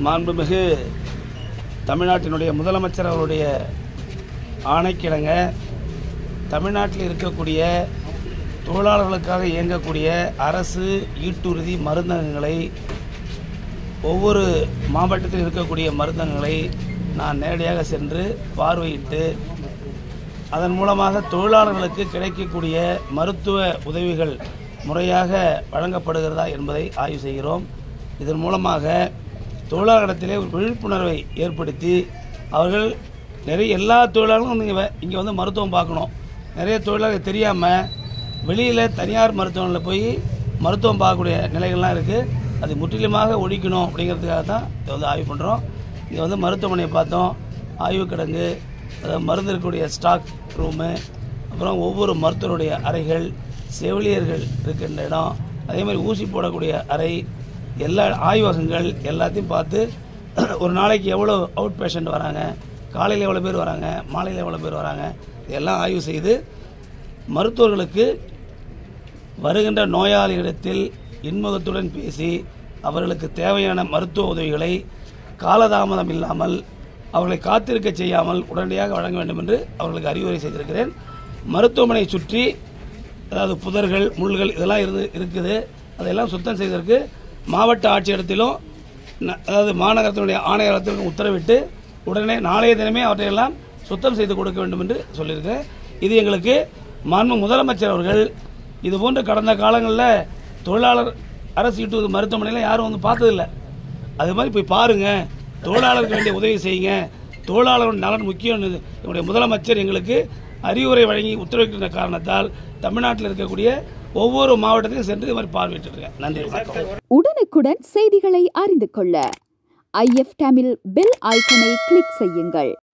மாண்புமிகு தமிழ்நாட்டினுடைய முதலமைச்சர் அவருடைய ஆணைக்கிணங்க தமிழ்நாட்டில் இருக்கக்கூடிய தொழிலாளர்களுக்காக இயங்கக்கூடிய அரசு ஈட்டுறுதி மருந்தகங்களை ஒவ்வொரு மாவட்டத்தில் இருக்கக்கூடிய மருந்தகங்களை நான் நேரடியாக சென்று பார்வையிட்டு அதன் மூலமாக தொழிலாளர்களுக்கு கிடைக்கக்கூடிய மருத்துவ உதவிகள் முறையாக வழங்கப்படுகிறதா என்பதை ஆய்வு செய்கிறோம் இதன் மூலமாக தொழிலாளர்களிடத்திலே ஒரு விழிப்புணர்வை ஏற்படுத்தி அவர்கள் நிறைய எல்லா தொழிலாளர்களும் இங்கே இங்கே வந்து மருத்துவம் பார்க்கணும் நிறைய தொழிலாளர்கள் தெரியாமல் வெளியில் தனியார் மருத்துவமனையில் போய் மருத்துவம் பார்க்கக்கூடிய நிலைகள்லாம் இருக்குது அது முற்றிலுமாக ஒழிக்கணும் அப்படிங்கிறதுக்காக தான் இதை வந்து ஆய்வு பண்ணுறோம் இங்கே வந்து மருத்துவமனையை பார்த்தோம் ஆய்வு கிடங்கு அதாவது மருந்து இருக்கக்கூடிய ஸ்டாக் ரூமு அப்புறம் ஒவ்வொரு மருத்துவருடைய அறைகள் செவிலியர்கள் இருக்கின்ற இடம் அதே மாதிரி ஊசி போடக்கூடிய அறை எல்லா ஆய்வகங்கள் எல்லாத்தையும் பார்த்து ஒரு நாளைக்கு எவ்வளோ அவுட் பேஷண்ட் வராங்க காலையில் எவ்வளோ பேர் வராங்க மாலையில் எவ்வளோ பேர் வராங்க இதெல்லாம் ஆய்வு செய்து மருத்துவர்களுக்கு வருகின்ற நோயாளிகளிடத்தில் இன்முகத்துடன் பேசி அவர்களுக்கு தேவையான மருத்துவ உதவிகளை காலதாமதம் இல்லாமல் அவர்களை காத்திருக்க செய்யாமல் உடனடியாக வழங்க வேண்டும் என்று அவர்களுக்கு அறிவுரை செய்திருக்கிறேன் மருத்துவமனையை சுற்றி அதாவது புதர்கள் முள்கள் இதெல்லாம் இருந்து இருக்குது அதையெல்லாம் சுத்தம் செய்வதற்கு மாவட்ட ஆட்சியிடத்திலும் ந- அதாவது மாநகரத்தினுடைய ஆணையரத்திற்கும் உத்தரவிட்டு உடனே நாளைய தினமே அவற்றையெல்லாம் சுத்தம் செய்து கொடுக்க வேண்டும் என்று சொல்லியிருக்கிறேன் இது எங்களுக்கு மாண்பு முதலமைச்சர் அவர்கள் இது போன்ற கடந்த காலங்களில் தொழிலாளர் அரசு ஈட்டு மருத்துவமனையில் யாரும் வந்து பார்த்ததில்லை அது மாதிரி போய் பாருங்க தொழிலாளருக்கு வேண்டிய உதவி செய்யுங்க தொழிலாளர் நலன் முக்கியம் என்னுடைய முதலமைச்சர் எங்களுக்கு அறிவுரை வழங்கி உத்தரவிட்டிருந்த காரணத்தால் தமிழ்நாட்டில் இருக்கக்கூடிய ஒவ்வொரு மாவட்டத்திலும் சென்று இது மாதிரி பார்வையிட்டிருக்கேன் நன்றி வணக்கம் உடனுக்குடன் செய்திகளை அறிந்து கொள்ள ஐஎஃப் தமிழ் பெல் ஐக்கனை கிளிக் செய்யுங்கள்